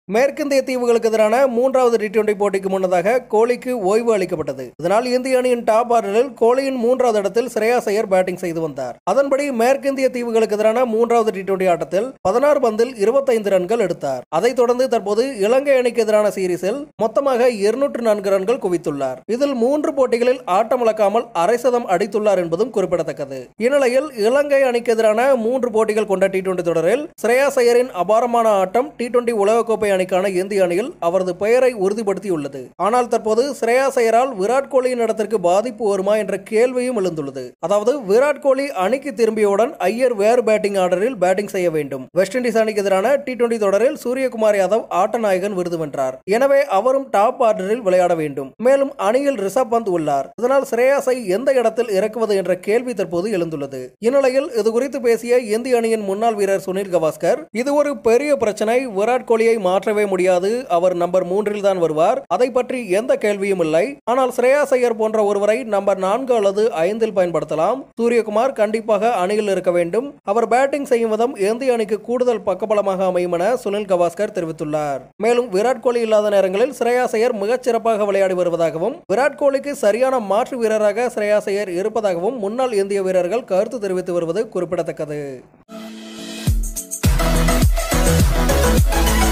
மேற்கிந்திய தீவுகளுக்கு எதிரான மூன்றாவது டி டுவெண்டி போட்டிக்கு முன்னதாக கோலிக்கு ஓய்வு அளிக்கப்பட்டது இதனால் இந்திய அணியின் டாப் ஆர்டரில் கோலியின் மூன்றாவது இடத்தில் ஸ்ரேயாஸ் ஐயர் பேட்டிங் செய்து வந்தார் அதன்படி மேற்கிந்திய தீவுகளுக்கு எதிரான மூன்றாவது டி டுவெண்டி ஆட்டத்தில் பதினாறு பந்தில் இருபத்தைந்து ரன்கள் எடுத்தார் அதைத் தொடர்ந்து தற்போது இலங்கை அணிக்கு எதிரான சீரீஸில் மொத்தமாக இருநூற்று நான்கு ரன்கள் குவித்துள்ளார் இதில் மூன்று போட்டிகளில் ஆட்டமிழக்காமல் அரை சதம் அடித்துள்ளார் என்பதும் குறிப்பிடத்தக்கது இந்நிலையில் இலங்கை அணிக்கு எதிரான மூன்று போட்டிகள் கொண்ட டி டுவெண்டி தொடரில் ஸ்ரேயாஸ் ஐயரின் அபாரமான ஆட்டம் டி டுவெண்டி உலகக்கோப்பை அணிக்கான இந்திய அணியில் அவரது பெயரை உறுதிப்படுத்தியுள்ளது ஆனால் தற்போது ஸ்ரேயாஸ் ஐயரால் விராட் கோலியின் இடத்திற்கு பாதிப்பு வருமா என்ற கேள்வியும் எழுந்துள்ளது அதாவது விராட் கோலி அணிக்கு திரும்பியவுடன் ஐயர் வேறு பேட்டிங் ஆர்டரில் பேட்டிங் செய்ய வேண்டும் வெஸ்ட் இண்டீஸ் அணிக்கு எதிரான டி டுவெண்டி தொடரில் சூரியகுமார் யாதவ் ஆட்ட நாயகன் விருது வென்றார் எனவே அவரும் டாப் ஆர்டரில் விளையாட வேண்டும் மேலும் அணியில் ரிஷப் பந்த் உள்ளார் இதனால் ஸ்ரேயாஸை எந்த இடத்தில் இறக்குவது என்ற கேள்வி தற்போது எழுந்துள்ளது இந்நிலையில் இது குறித்து பேசிய இந்திய அணியின் முன்னாள் வீரர் சுனில் கவாஸ்கர் இது ஒரு பெரிய பிரச்சனை விராட் கோலியை மாற்றவே முடியாது அவர் நம்பர் மூன்றில் தான் வருவார் அதை பற்றி எந்த கேள்வியும் இல்லை ஆனால் ஸ்ரேயாஸ் ஐயர் போன்ற ஒருவரை நம்பர் நான்கு அல்லது ஐந்தில் பயன்படுத்தலாம் சூரியகுமார் கண்டிப்பாக அணியில் இருக்க வேண்டும் அவர் பேட்டிங் செய்யும் விதம் இந்திய அணிக்கு கூடுதல் பக்கபலமாக அமையும் என சுனில் கவாஸ்கர் தெரிவித்துள்ளார் மேலும் விராட் கோலி இல்லாத நேரங்களில் ஸ்ரேயாஸ் ஐயர் மிகச் சிறப்பாக விளையாடி வருவதாகவும் விராட் கோலிக்கு சரியான மாற்று வீரராக ஸ்ரேயாஸ் ஐயர் இருப்பதாகவும் முன்னாள் இந்திய வீரர்கள் கருத்து தெரிவித்து வருவது குறிப்பிடத்தக்கது